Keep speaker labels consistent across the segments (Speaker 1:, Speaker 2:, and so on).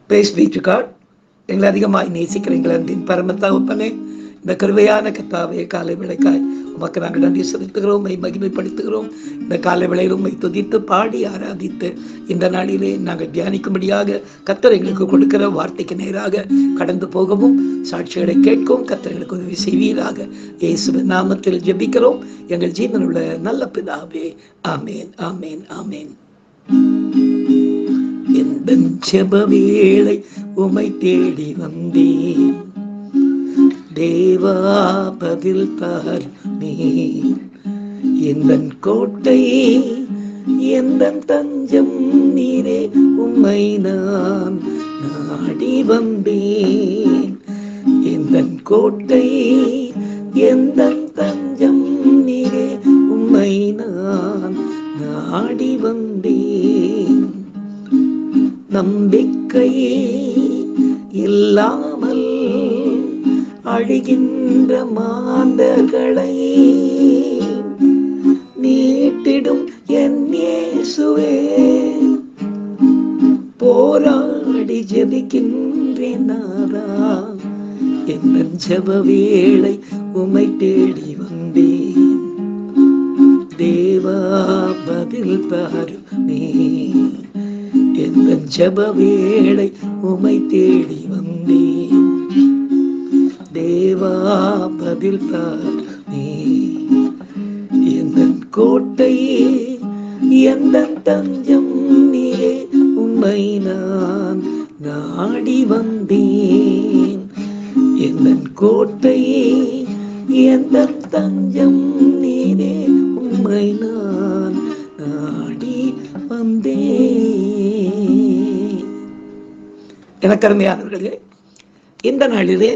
Speaker 1: base beach card எங்களை அதிகமாய் நேசிக்கிறீங்களா அன்பின் பரமத்தா ஒப்பனே இந்த கருவையான கத்தாவே காலை விளைக்காய் உமக்கு நாங்கள் நன்றி செலுத்துகிறோம் மை மகிமைப்படுத்துகிறோம் இந்த காலை விளையில் உம்மை துதித்து பாடி ஆராதித்து இந்த நாளிலே நாங்கள் தியானிக்கும்படியாக கத்தர் எங்களுக்கு கொடுக்கிற வார்த்தைக்கு நேராக கடந்து போகவும் சாட்சிகளை கேட்கவும் கத்தர் எங்களுக்கு உதவி செய்வீராக இயேசுவின் நாமத்தில் ஜெபிக்கிறோம் எங்கள் ஜீவனுள்ள நல்ல பிதாவே ஆமேன் ஆமேன் ஆமேன் எந்த ஜெப வேளை உமை தேடி வந்தேன் தேவா பதில் தார் நீ எந்த கோட்டை எந்த தஞ்சம் நீரே உம்மை நான் நாடி வந்தேன் எந்த கோட்டை எந்த தஞ்சம் நீரே உம்மை நான் நாடி வந்தேன் நம்பிக்கை இல்லாமல் அழிகின்ற மாந்தர்களை நீட்டிடும் என் இயேசுவே போராடி ஜெபிக்கின்றேன் நாதா என் ஜெப வேளை உமை தேடி வந்தேன் தேவா பதில் தாருமே என் ஜெப வேளை உமை தேடி வந்தேன் தேவா பதில் தாருமே எந்த கோட்டை எந்த தஞ்சம் நீரே உம்மை நான் நாடி வந்தேன் எந்த கோட்டை எந்த தஞ்சம் நீரே உம்மை நான் நாடி வந்தேன் எனக்கு அருமையானவர்களே இந்த நாளிலே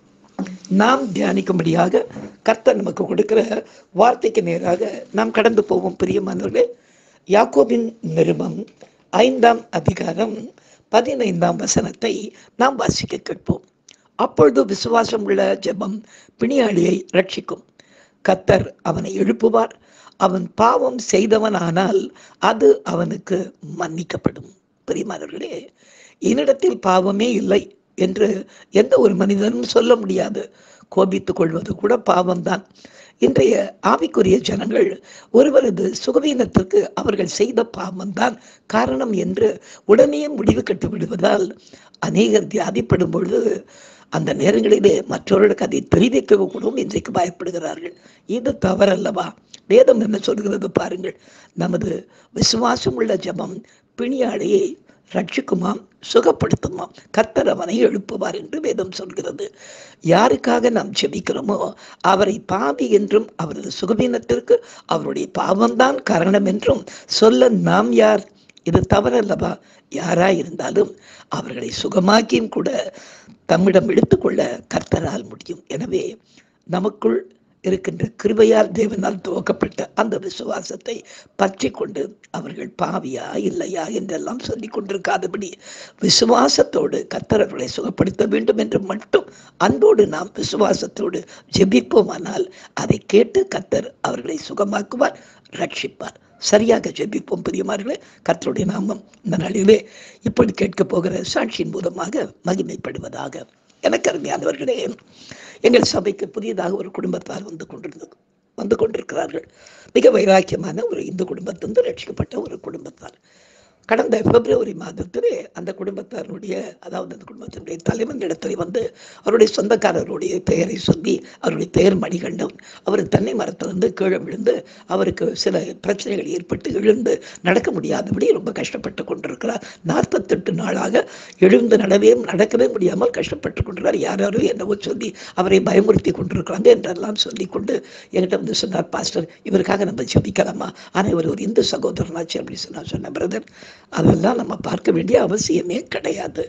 Speaker 1: நாம் தியானிக்கும்படியாக கர்த்தர் நமக்கு கொடுக்கிற வார்த்தைக்கு நேராக நாம் கடந்து போவோம் பிரியமானவர்களே யாக்கோபின் நிருபம் ஐந்தாம் அதிகாரம் பதினைந்தாம் வசனத்தை நாம் வாசிக்க கேட்போம் அப்பொழுது விசுவாசம் உள்ள ஜெபம் பிணியாளியை ரட்சிக்கும் கத்தர் அவனை எழுப்புவார் அவன் பாவம் செய்தவனானால் அது அவனுக்கு மன்னிக்கப்படும் பிரியமானவர்களே என்னிடத்தில் பாவமே இல்லை என்று எந்த ஒரு மனிதனும் சொல்ல முடியாது கோபித்துக் கொள்வது கூட பாவம்தான் இன்றைய ஆவிக்குரிய ஜனங்கள் ஒருவரது சுகவீனத்திற்கு அவர்கள் செய்த பாவம்தான் காரணம் என்று உடனே முடிவு கட்டு விடுவதால் அநேகர் தியாதிப்படும் பொழுது அந்த நேரங்களிலே மற்றவர்களுக்கு அதை தெரிவிக்க கூட இன்றைக்கு பயப்படுகிறார்கள் இது தவறல்லவா வேதம் என்ன சொல்கிறது பாருங்கள் நமது விசுவாசம் உள்ள ஜபம் பிணியாளையை ரட்சிக்குமாம் சுகப்படுத்துமாம் கர்த்தர் அவனை எழுப்புவார் என்று வேதம் சொல்கிறது யாருக்காக நாம் ஜெபிக்கிறோமோ அவரை பாவி என்றும் அவரது சுகவீனத்திற்கு அவருடைய பாவம்தான் காரணம் என்றும் சொல்ல நாம் யார் இது தவறல்லவா யாரா இருந்தாலும் அவர்களை சுகமாக்கியும் கூட தம்மிடம் எடுத்துக்கொள்ள கர்த்தரால் முடியும் எனவே நமக்குள் இருக்கின்ற கிருபையால் தேவனால் துவக்கப்பட்ட அந்த விசுவாசத்தை பற்றி கொண்டு அவர்கள் பாவியா இல்லையா என்றெல்லாம் சொல்லிக் கொண்டிருக்காதபடி விசுவாசத்தோடு கர்த்தர் அவர்களை சுகப்படுத்த வேண்டும் என்று மட்டும் அன்போடு நாம் விசுவாசத்தோடு ஜெபிப்போமானால் அதை கேட்டு கர்த்தர் அவர்களை சுகமாக்குவார் ரட்சிப்பார் சரியாக ஜெபிப்போம் பிரியமார்களே கர்த்தருடைய நாமம் இந்த நாளிலே இப்படி கேட்க போகிற சாட்சியின் மூலமாக மகிமைப்படுவதாக எனக்கு அருமையானவர்களே எங்கள் சபைக்கு புதியதாக ஒரு குடும்பத்தார் வந்து கொண்டிருந்தது வந்து கொண்டிருக்கிறார்கள் மிக வைராக்கியமான ஒரு இந்து குடும்பத்திலிருந்து ரட்சிக்கப்பட்ட ஒரு குடும்பத்தார் கடந்த பிப்ரவரி மாதத்திலே அந்த குடும்பத்தாருடைய அதாவது அந்த குடும்பத்தினுடைய தலைவன் இடத்துல வந்து அவருடைய சொந்தக்காரருடைய பெயரை சொல்லி அவருடைய பெயர் மணிகண்டம் அவர் தென்னை மரத்திலிருந்து கீழே விழுந்து அவருக்கு சில பிரச்சனைகள் ஏற்பட்டு எழுந்து நடக்க முடியாதபடி ரொம்ப கஷ்டப்பட்டு கொண்டிருக்கிறார் நாற்பத்தெட்டு நாளாக எழுந்து நடவே நடக்கவே முடியாமல் கஷ்டப்பட்டு கொண்டிருக்கிறார் யார் யாரோ என்னவோ சொல்லி அவரை பயமுறுத்தி கொண்டிருக்கிறாங்க என்றெல்லாம் சொல்லி கொண்டு என்கிட்ட வந்து சொன்னார் பாஸ்டர் இவருக்காக நம்ம ஜெபிக்கலாமா ஆனால் இவர் ஒரு இந்து சகோதரனாச்சு அப்படின்னு சொன்னா சொன்ன பிரதர் அதெல்லாம் நம்ம பார்க்க வேண்டிய அவசியமே கிடையாது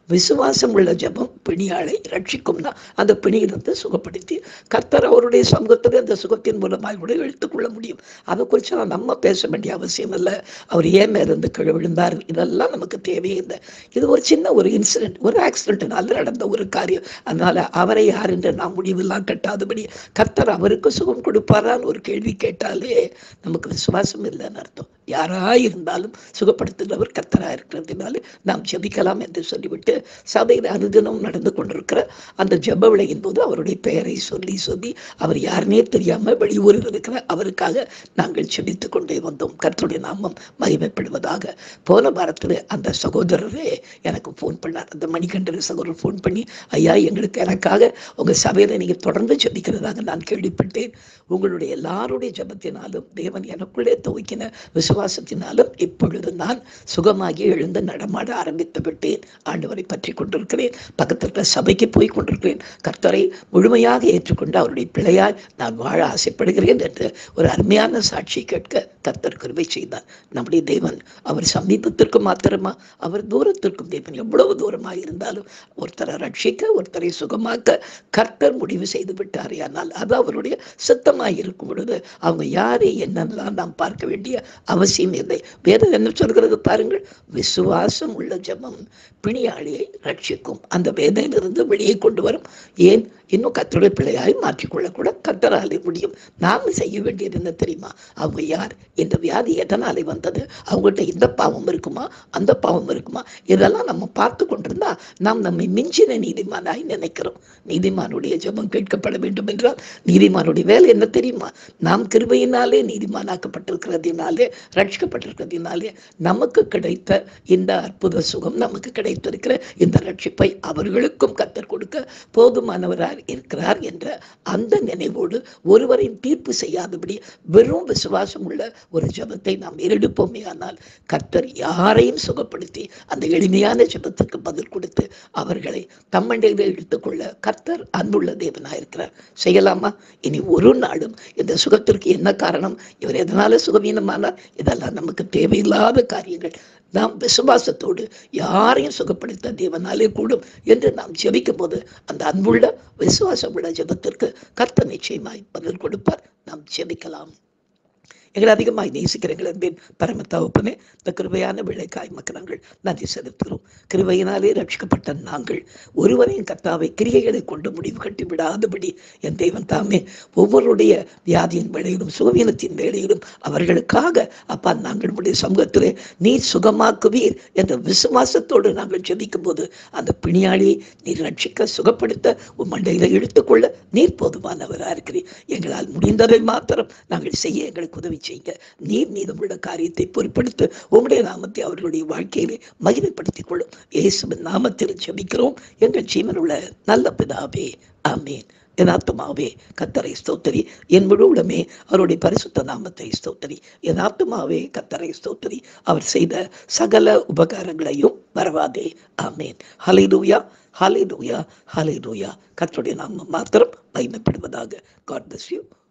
Speaker 1: விசுவாசம் உள்ள ஜெபம் பிணியாளை ரட்சிக்கும்னா அந்த பிணியிலிருந்து சுகப்படுத்தி கர்த்தர் அவருடைய சமூகத்தில் அந்த சுகத்தின் மூலமாக கூட எடுத்துக்கொள்ள முடியும் அதை குறித்து நம்ம பேச வேண்டிய அவசியம் இல்லை அவர் ஏன் மேல இருந்து கீழே விழுந்தார் இதெல்லாம் நமக்கு தேவையே இல்லை இது ஒரு சின்ன ஒரு இன்சிடென்ட் ஒரு ஆக்சிடென்ட்னால நடந்த ஒரு காரியம் அதனால அவரை யார் என்று நாம் முடிவெல்லாம் கட்டாதபடி கர்த்தர் அவருக்கு சுகம் கொடுப்பாரான்னு ஒரு கேள்வி கேட்டாலே நமக்கு விசுவாசம் இல்லைன்னு அர்த்தம் யாராய் இருந்தாலும் சுகப்படுத்துகிறவர் கர்த்தராக இருக்கிறதுனால நாம் ஜெபிக்கலாம் என்று சொல்லிவிட்டு சபையில் அனுதினம் நடந்து கொண்டிருக்கிற அந்த ஜெப விளையின் போது அவருடைய பெயரை சொல்லி சொல்லி அவர் யாருனே தெரியாம வெளியூரில் இருக்கிற அவருக்காக நாங்கள் செபித்து கொண்டே வந்தோம் கர்த்தருடைய நாமம் மகிமைப்படுவதாக போன வாரத்தில் அந்த சகோதரரே எனக்கு ஃபோன் பண்ணார் அந்த மணிகண்டர் சகோதரர் ஃபோன் பண்ணி ஐயா எங்களுக்கு எனக்காக உங்க சபையில நீங்க தொடர்ந்து ஜெபிக்கிறதாக நான் கேள்விப்பட்டேன் உங்களுடைய எல்லாருடைய ஜெபத்தினாலும் தேவன் எனக்குள்ளே துவக்கின விசுவாசத்தினாலும் இப்பொழுது நான் சுகமாகி எழுந்து நடமாட ஆரம்பித்து விட்டேன் ஆண்டவரை பற்றி கொண்டிருக்கிறேன் பக்கத்தில் இருக்கிற சபைக்கு போய் கொண்டிருக்கிறேன் கர்த்தரை முழுமையாக ஏற்றுக்கொண்டு அவருடைய பிள்ளையாய் நான் வாழ ஆசைப்படுகிறேன் என்று ஒரு அருமையான சாட்சி கேட்க கர்த்தர் கிருபை செய்தார் நம்முடைய தேவன் அவர் சமீபத்திற்கும் மாத்திரமா அவர் தூரத்திற்கும் தேவன் எவ்வளவு தூரமாக இருந்தாலும் ஒருத்தரை ரட்சிக்க ஒருத்தரை சுகமாக்க கர்த்தர் முடிவு செய்து விட்டார் ஆனால் அது அவருடைய சித்தமாக இருக்கும் பொழுது அவங்க யாரு என்னெல்லாம் நாம் பார்க்க வேண்டிய அவசியம் இல்லை வேதம் என்ன சொல்கிறது பாருங்கள் விசுவாசம் உள்ள ஜெபம் பிணியாளியை ரட்சிக்கும் அந்த வேதனையிலிருந்து வெளியே கொண்டு வரும் ஏன் இன்னும் கத்தருடைய பிள்ளையாய் மாற்றிக்கொள்ளக்கூட கத்தராலே முடியும் நாம் செய்ய வேண்டியது என்ன தெரியுமா அவங்க யார் இந்த வியாதி எதனாலே வந்தது அவங்கள்ட்ட இந்த பாவம் இருக்குமா அந்த பாவம் இருக்குமா இதெல்லாம் நம்ம பார்த்து கொண்டிருந்தா நாம் நம்மை மிஞ்சின நீதிமானாய் நினைக்கிறோம் நீதிமானுடைய ஜெபம் கேட்கப்பட வேண்டும் என்றால் நீதிமானுடைய வேலை என்ன தெரியுமா நாம் கிருபையினாலே நீதிமானாக்கப்பட்டிருக்கிறதினாலே ரட்சிக்கப்பட்டிருக்கிறதினாலே நமக்கு கிடைத்த இந்த அற்புத சுகம் நமக்கு கிடைத்திருக்கிற இந்த ரட்சிப்பை அவர்களுக்கும் கத்தர் கொடுக்க போதுமானவராக இருக்கிறார் என்ற அந்த நினைவோடு ஒருவரின் தீர்ப்பு செய்யாதபடி வெறும் விசுவாசம் உள்ள ஒரு ஜெபத்தை நாம் எடுப்போமே ஆனால் கர்த்தர் யாரையும் சுகப்படுத்தி அந்த எளிமையான ஜெபத்துக்கு பதில் கொடுத்து அவர்களை தம்மண்டையில் எடுத்துக்கொள்ள கர்த்தர் அன்புள்ள தேவனாக இருக்கிறார் செய்யலாமா இனி ஒரு நாளும் இந்த சுகத்திற்கு என்ன காரணம் இவர் எதனால சுகவீனமானார் இதெல்லாம் நமக்கு தேவையில்லாத காரியங்கள் நாம் விசுவாசத்தோடு யாரையும் சுகப்படுத்த தேவனாலே கூடும் என்று நாம் ஜெபிக்கும் போது அந்த அன்புள்ள விசுவாசம் உள்ள ஜெபத்திற்கு கர்த்தர் நிச்சயமாய் பதில் கொடுப்பார் நாம் ஜெபிக்கலாம் எங்களை அதிகமாக நேசிக்கிறீர்கள் என்பேன் பரம தகப்பனே இந்த கிருபையான விளைக்காய் மக்கள் நன்றி செலுத்துகிறோம் கிருபையினாலே ரட்சிக்கப்பட்ட நாங்கள் ஒருவரையும் கர்த்தாவை கிரியைகளை கொண்டு முடிவு கட்டி விடாதபடி என் தெய்வன் தாமே ஒவ்வொருடைய வியாதியின் வேளையிலும் சுகவீனத்தின் வேளையிலும் அவர்களுக்காக அப்பா நாங்கள் உடைய சமூகத்திலே நீர் சுகமாக்குவீர் என்ற விசுவாசத்தோடு நாங்கள் ஜெபிக்கும் போது அந்த பிணியாளியை நீர் ரட்சிக்க சுகப்படுத்த உன் மண்டையில இழுத்துக்கொள்ள நீர் போதுமானவராக இருக்கிறீர் எங்களால் முடிந்ததை மாத்திரம் நாங்கள் செய்ய எங்களுக்கு உதவி செய்யுங்க நீர் மீதமுள்ள காரியத்தை பொருட்படுத்த உங்களுடைய நாமத்தை அவர்களுடைய வாழ்க்கையிலே மகிமைப்படுத்திக் கொள்ளும் இயேசுவின் நாமத்தில் ஜெபிக்கிறோம் எங்கள் ஜீவனுள்ள நல்ல பிதாவே ஆமேன் என் ஆத்துமாவே கத்தரை ஸ்தோத்தரி என் முழு உடமே அவருடைய பரிசுத்த நாமத்தை ஸ்தோத்தரி என் ஆத்துமாவே கத்தரை ஸ்தோத்தரி அவர் செய்த சகல உபகாரங்களையும் மறவாதே ஆமேன் ஹலிலூயா ஹலிலூயா ஹலிலூயா கத்தருடைய நாமம் மாத்திரம் மகிமைப்படுவதாக காட் பிளஸ் யூ